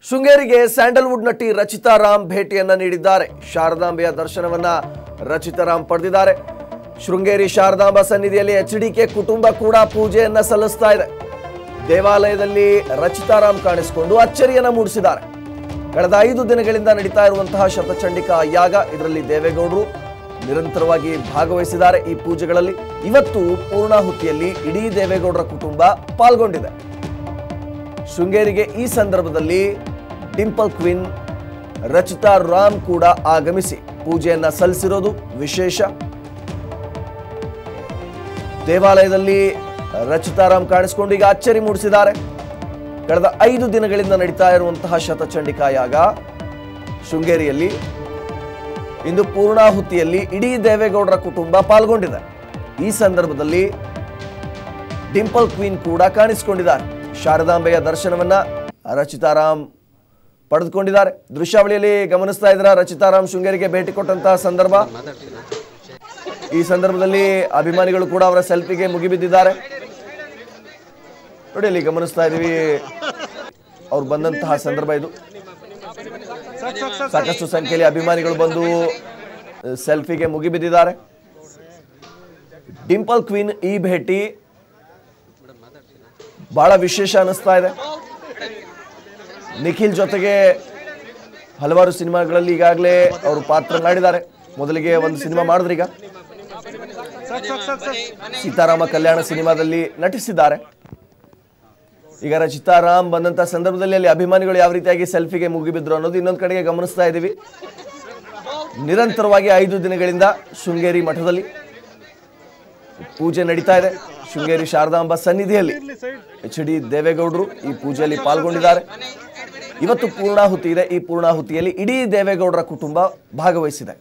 ಶೃಂಗೇರಿಗೆ Sandalwood ನಟಿ ರಚಿತಾ ರಾಮ್ ಭೇಟಿಯನ್ನ ನೀಡಿದ್ದಾರೆ ಶಾರದಾಂಬೆಯ ದರ್ಶನವನ್ನ ರಚಿತಾ ರಾಮ್ ಪಡೆದಿದ್ದಾರೆ ಶೃಂಗೇರಿ ಶಾರದಾಂಬ ಸನ್ನಿಧಿಯಲ್ಲಿ ಎಚ್ ಡಿಕೆ ಕುಟುಂಬ ಕೂಡ ಪೂಜೆಯನ್ನ ಸಲ್ಲಿಸ್ತಾ ಇದೆ ದೇವಾಲಯದಲ್ಲಿ ರಚಿತಾ ರಾಮ್ ಕಾಣಿಸಿಕೊಂಡು ಅಚ್ಚರಿಯನ್ನ ಮೂಡಿಸಿದ್ದಾರೆ ಕಳೆದ ಐದು ದಿನಗಳಿಂದ ನಡೀತಾ ಇರುವಂತಹ ಶತಚಂಡಿಕಾ ಯಾಗ ಇದರಲ್ಲಿ ದೇವೇಗೌಡರು ನಿರಂತರವಾಗಿ ಭಾಗವಹಿಸಿದ್ದಾರೆ ಈ ಪೂಜೆಗಳಲ್ಲಿ ಇವತ್ತು ಪೂರ್ಣಾಹುತಿಯಲ್ಲಿ ಇಡೀ ದೇವೇಗೌಡರ ಕುಟುಂಬ ಪಾಲ್ಗೊಂಡಿದೆ ಶೃಂಗೇರಿಗೆ ಈ ಸಂದರ್ಭದಲ್ಲಿ ಡಿಂಪಲ್ ಕ್ವಿನ್ ರಚಿತಾ ರಾಮ್ ಕೂಡ ಆಗಮಿಸಿ ಪೂಜೆಯನ್ನ ಸಲ್ಲಿಸಿರೋದು ವಿಶೇಷ ದೇವಾಲಯದಲ್ಲಿ ರಚಿತಾ ರಾಮ್ ಕಾಣಿಸಿಕೊಂಡು ಈಗ ಅಚ್ಚರಿ ಮೂಡಿಸಿದ್ದಾರೆ ಕಳೆದ ಐದು ದಿನಗಳಿಂದ ನಡೀತಾ ಇರುವಂತಹ ಶತಚಂಡಿಕಾ ಯಾಗ ಶೃಂಗೇರಿಯಲ್ಲಿ ಇಂದು ಪೂರ್ಣಾಹುತಿಯಲ್ಲಿ ಇಡೀ ದೇವೇಗೌಡರ ಕುಟುಂಬ ಪಾಲ್ಗೊಂಡಿದೆ ಈ ಸಂದರ್ಭದಲ್ಲಿ ಡಿಂಪಲ್ ಕ್ವೀನ್ ಕೂಡ ಕಾಣಿಸಿಕೊಂಡಿದ್ದಾರೆ ಶಾರದಾಂಬೆಯ ದರ್ಶನವನ್ನ ರಚಿತಾರಾಮ್ ಪಡೆದುಕೊಂಡಿದ್ದಾರೆ ದೃಶ್ಯಾವಳಿಯಲ್ಲಿ ಗಮನಿಸ್ತಾ ಇದ್ರ ರಚಿತಾರಾಮ್ ಶೃಂಗೇರಿಗೆ ಭೇಟಿ ಕೊಟ್ಟಂತಹ ಸಂದರ್ಭ ಈ ಸಂದರ್ಭದಲ್ಲಿ ಅಭಿಮಾನಿಗಳು ಕೂಡ ಅವರ ಸೆಲ್ಫಿಗೆ ಮುಗಿಬಿದ್ದಿದ್ದಾರೆ ನೋಡಿ ಅಲ್ಲಿ ಗಮನಿಸ್ತಾ ಇದೀವಿ ಅವ್ರು ಬಂದಂತಹ ಸಂದರ್ಭ ಇದು ಸಾಕಷ್ಟು ಸಂಖ್ಯೆಯಲ್ಲಿ ಅಭಿಮಾನಿಗಳು ಬಂದು ಸೆಲ್ಫಿಗೆ ಮುಗಿಬಿದ್ದಿದ್ದಾರೆ ಡಿಂಪಲ್ ಕ್ವೀನ್ ಈ ಭೇಟಿ ಬಹಳ ವಿಶೇಷ ಅನಿಸ್ತಾ ಇದೆ ನಿಖಿಲ್ ಜೊತೆಗೆ ಹಲವಾರು ಸಿನಿಮಾಗಳಲ್ಲಿ ಈಗಾಗಲೇ ಅವರು ಪಾತ್ರ ಮಾಡಿದ್ದಾರೆ ಮೊದಲಿಗೆ ಒಂದು ಸಿನಿಮಾ ಮಾಡಿದ್ರು ಈಗ ಸೀತಾರಾಮ ಕಲ್ಯಾಣ ಸಿನಿಮಾದಲ್ಲಿ ನಟಿಸಿದ್ದಾರೆ ಈಗ ರಚಿತಾರಾಮ್ ಬಂದಂತ ಸಂದರ್ಭದಲ್ಲಿ ಅಲ್ಲಿ ಅಭಿಮಾನಿಗಳು ಯಾವ ರೀತಿಯಾಗಿ ಸೆಲ್ಫಿಗೆ ಮುಗಿಬಿದ್ರು ಅನ್ನೋದು ಇನ್ನೊಂದು ಕಡೆಗೆ ಗಮನಿಸ್ತಾ ಇದ್ದೀವಿ ನಿರಂತರವಾಗಿ ಐದು ದಿನಗಳಿಂದ ಶೃಂಗೇರಿ ಮಠದಲ್ಲಿ ಪೂಜೆ ನಡೀತಾ ಇದೆ ಶೃಂಗೇರಿ ಶಾರದಾಂಬ ಸನ್ನಿಧಿಯಲ್ಲಿ ಎಚ್ ಡಿ ದೇವೇಗೌಡರು ಈ ಪೂಜೆಯಲ್ಲಿ ಪಾಲ್ಗೊಂಡಿದ್ದಾರೆ ಇವತ್ತು ಪೂರ್ಣಾಹುತಿ ಇದೆ ಈ ಪೂರ್ಣಾಹುತಿಯಲ್ಲಿ ಇಡೀ ದೇವೇಗೌಡರ ಕುಟುಂಬ ಭಾಗವಹಿಸಿದೆ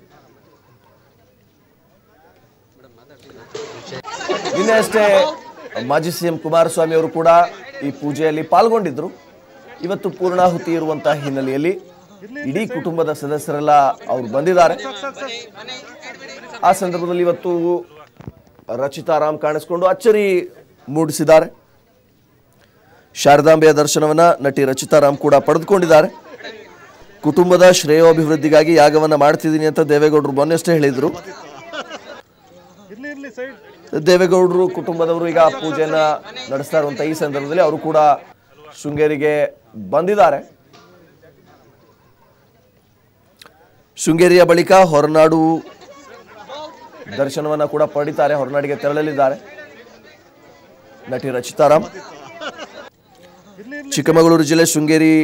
ನಿನ್ನೆ ಅಷ್ಟೇ ಮಾಜಿ ಸಿಎಂ ಕುಮಾರಸ್ವಾಮಿ ಅವರು ಕೂಡ ಈ ಪೂಜೆಯಲ್ಲಿ ಪಾಲ್ಗೊಂಡಿದ್ರು ಇವತ್ತು ಪೂರ್ಣಾಹುತಿ ಇರುವಂತಹ ಹಿನ್ನೆಲೆಯಲ್ಲಿ ಇಡೀ ಕುಟುಂಬದ ಸದಸ್ಯರೆಲ್ಲ ಅವರು ಬಂದಿದ್ದಾರೆ ಆ ಸಂದರ್ಭದಲ್ಲಿ ಇವತ್ತು ರಚಿತಾರಾಮ್ ಕಾಣಿಸಿಕೊಂಡು ಅಚ್ಚರಿ ಮೂಡಿಸಿದ್ದಾರೆ ಶಾರದಾಂಬೆಯ ದರ್ಶನವನ್ನ ನಟಿ ರಚಿತಾರಾಮ್ ಕೂಡ ಪಡೆದುಕೊಂಡಿದ್ದಾರೆ ಕುಟುಂಬದ ಶ್ರೇಯೋಭಿವೃದ್ಧಿಗಾಗಿ ಯಾಗವನ್ನ ಮಾಡ್ತಿದ್ದೀನಿ ಅಂತ ದೇವೇಗೌಡರು ಮೊನ್ನೆಷ್ಟೇ ಹೇಳಿದ್ರು ದೇವೇಗೌಡರು ಕುಟುಂಬದವರು ಈಗ ಪೂಜೆಯನ್ನ ನಡೆಸ್ತಾ ಇರುವಂತ ಈ ಸಂದರ್ಭದಲ್ಲಿ ಅವರು ಕೂಡ ಶೃಂಗೇರಿಗೆ ಬಂದಿದ್ದಾರೆ ಶೃಂಗೇರಿಯ ಬಳಿಕ ಹೊರನಾಡು ದರ್ಶನವನ್ನ ಕೂಡ ಪಡಿತಾರೆ ಹೊರನಾಡಿಗೆ ತೆರಳಲಿದ್ದಾರೆ ನಟಿ ರಚಿತಾರಾಮ್ ಚಿಕ್ಕಮಗಳೂರು ಜಿಲ್ಲೆ ಶೃಂಗೇರಿ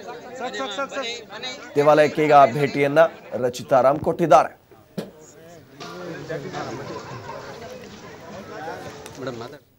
ದೇವಾಲಯಕ್ಕೆ ಈಗ ಭೇಟಿಯನ್ನ ರಚಿತಾರಾಮ್ ಕೊಟ್ಟಿದ್ದಾರೆ ಮೇಡಮ್ ಮಾತಾಡಿ